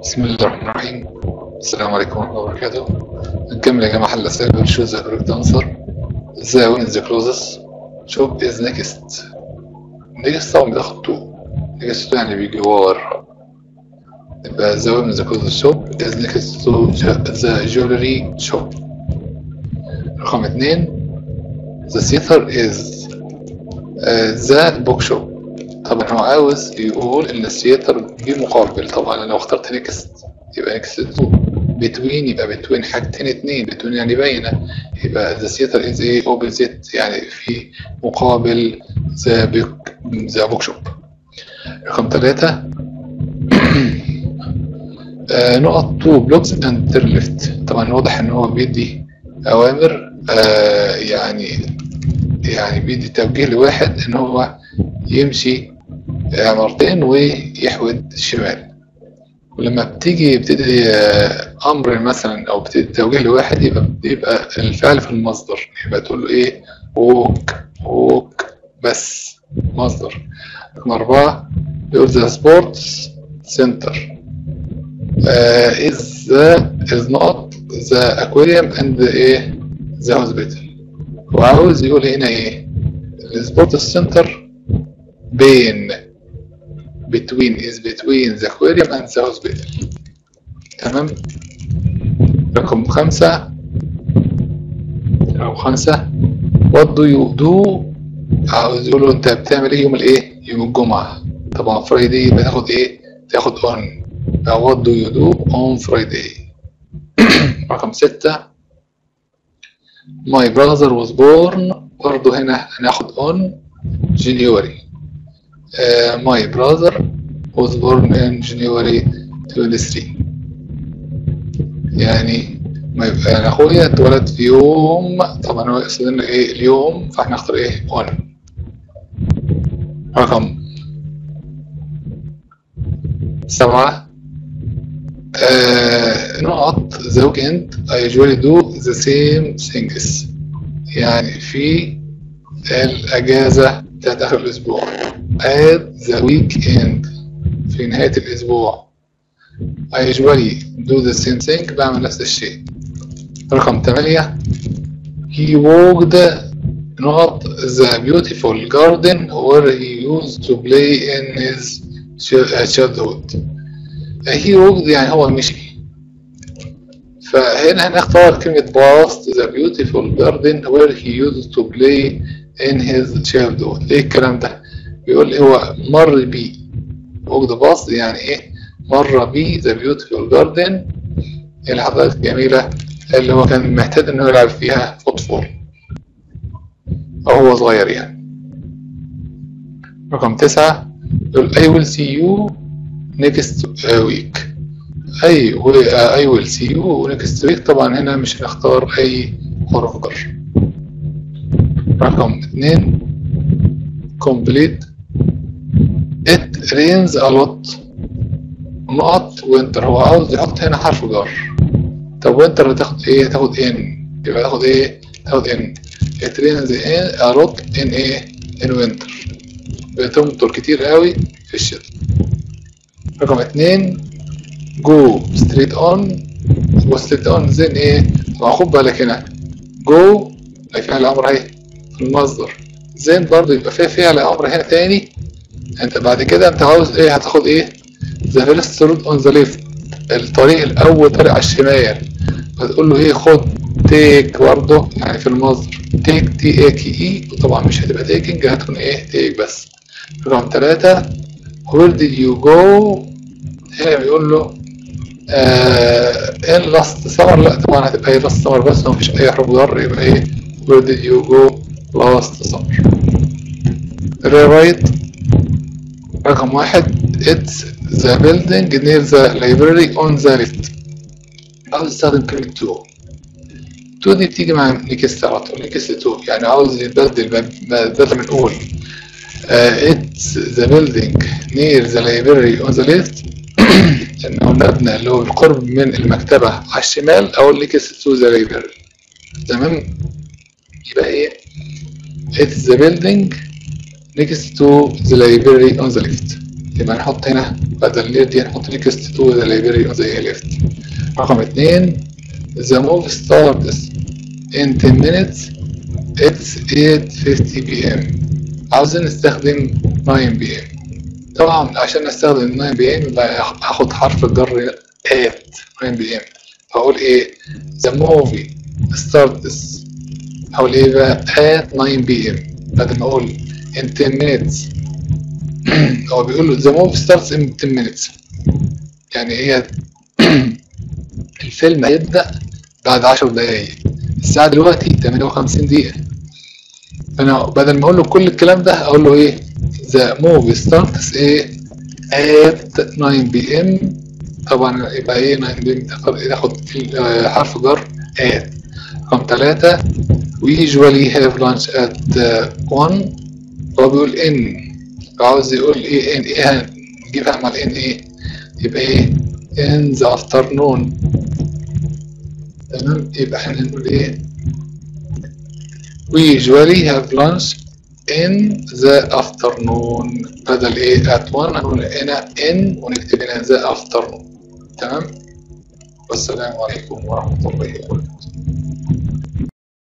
بسم الله الرحمن الرحيم السلام عليكم ورحمة الله وبركاته نكمل يا جماعة حل أسئلة choose the correct answer the win is the closest shop is next next طبعا بتاخد تو next to يعني بجوار يبقى the win is the closest shop is next to the jewelry shop رقم اتنين the theater is uh, the book shop طبعا هو عاوز يقول ان الثياتر بمقابل طبعا لو اخترت نيكست يبقى نيكست تو بتوين يبقى بتوين حاجتين اتنين بتوين يعني باينة يبقى ذا ثياتر از ايه اوبوزيت يعني في مقابل ذا بوك ذا بوك شوب رقم ثلاثة آه نقط تو بلوكس اند تيرن ليفت طبعا واضح ان هو بيدي اوامر آه يعني يعني بيدي توجيه لواحد ان هو يمشي عمارتين ويحود الشمال ولما بتيجي بتدي امر مثلا او بتدي توجيه لواحد يبقى يبقى الفعل في المصدر يبقى تقول له ايه ووك ووك بس مصدر رقم أربعة بيقول ذا سبورتس سنتر is the is not the aquarium and ايه the hospital وعاوز يقول هنا ايه السبورتس سنتر بين between is between the aquarium and the hospital تمام رقم خمسة رقم خمسة what do you do عاوز يقولوا انت بتعمل ايه يوم الايه يوم الجمعة طبعا فرايداي يبقى تاخد ايه تاخد on what do you do on Friday رقم ستة my brother was born برضه هنا هناخد on January uh, my brother was born in January 23 يعني ما يبقى يعني اخويا اتولد في يوم طبعا هو يقصد لنا ايه اليوم فاحنا نختار ايه on رقم سبعة آه نقط the weekend I usually do the same things يعني في الأجازة بتاعت آخر الأسبوع at the weekend في نهاية الأسبوع I usually do the same thing بعمل نفس الشيء رقم ثمانية he walked نقط the beautiful garden where he used to play in his childhood he walked يعني هو مشي فهنا هنختار كلمة past the beautiful garden where he used to play in his childhood ايه الكلام ده بيقول هو مر بيه walked past يعني ايه مر بيه the beautiful garden الحدائق الجميلة اللي هو كان محتاج انه يلعب فيها فوتبول او هو صغير يعني رقم تسعة يقول I will see you next week أي I will see you next week طبعا هنا مش هنختار أي حرف جر رقم اتنين complete it rains a lot نقط وينتر هو عاوز يحط هنا حرف جر طب وينتر تاخد ايه تاخد ان يبقى تاخد ايه تاخد ان it rains a lot in ايه in winter بتمطر كتير قوي في الشتاء رقم اتنين جو ستريت اون وستريت اون زين ايه طبعا خد بالك هنا جو فعل امر اهي في المصدر زين برضو يبقى فيها فعل امر هنا تاني انت بعد كده انت عاوز ايه هتاخد ايه ذا فيرست رود اون ذا ليفت الطريق الاول طريق على الشمال فتقول له ايه خد تيك برضه يعني في المصدر تيك تي اي كي اي وطبعا مش هتبقى تيكنج هتكون ايه تيك بس رقم ثلاثة where did you go هنا بيقول له ايه لاست سمر لا طبعا هتبقى ايه لاست سمر بس مفيش اي حروف جر يبقى ايه where did you go last summer rewrite رقم واحد it's the building near the library on the left عاوز استخدم كلمة تو تو دي بتيجي مع نيكست على طول نيكست تو يعني عاوز يبدل بدل ما نقول uh, it's the building near the library on the left انه المبنى اللي هو بالقرب من المكتبة على الشمال او نيكست تو ذا library تمام يبقى ايه it's the building next to the library on the left يبقى نحط هنا بدل ليه دي نحط next to the library on the left رقم اتنين the move starts in 10 minutes it's 8:50 p.m. عاوزين نستخدم 9 p.m. طبعا عشان نستخدم 9 p.m. يبقى هاخد حرف الجر at 9 p.m. فاقول ايه the movie starts هقول ايه بقى at 9 p.m. بدل ما اقول in 10 minutes هو بيقول له the movie starts in 10 minutes يعني هي الفيلم هيبدأ بعد 10 دقايق الساعة دلوقتي 58 دقيقة فأنا بدل ما أقول له كل الكلام ده أقول له إيه the movie starts إيه at 9 p.m. طبعا يبقى إيه 9 p.m. ياخد حرف جر at رقم ثلاثة we usually have lunch at 1 هو بيقول in عاوز يقول إيه in إيه هنجيبها مع ال in إيه يبقى إيه in the afternoon تمام يبقى احنا نقول ايه we usually have lunch in the afternoon بدل ايه at one هنقول هنا in ونكتب هنا the afternoon تمام والسلام عليكم ورحمة الله وبركاته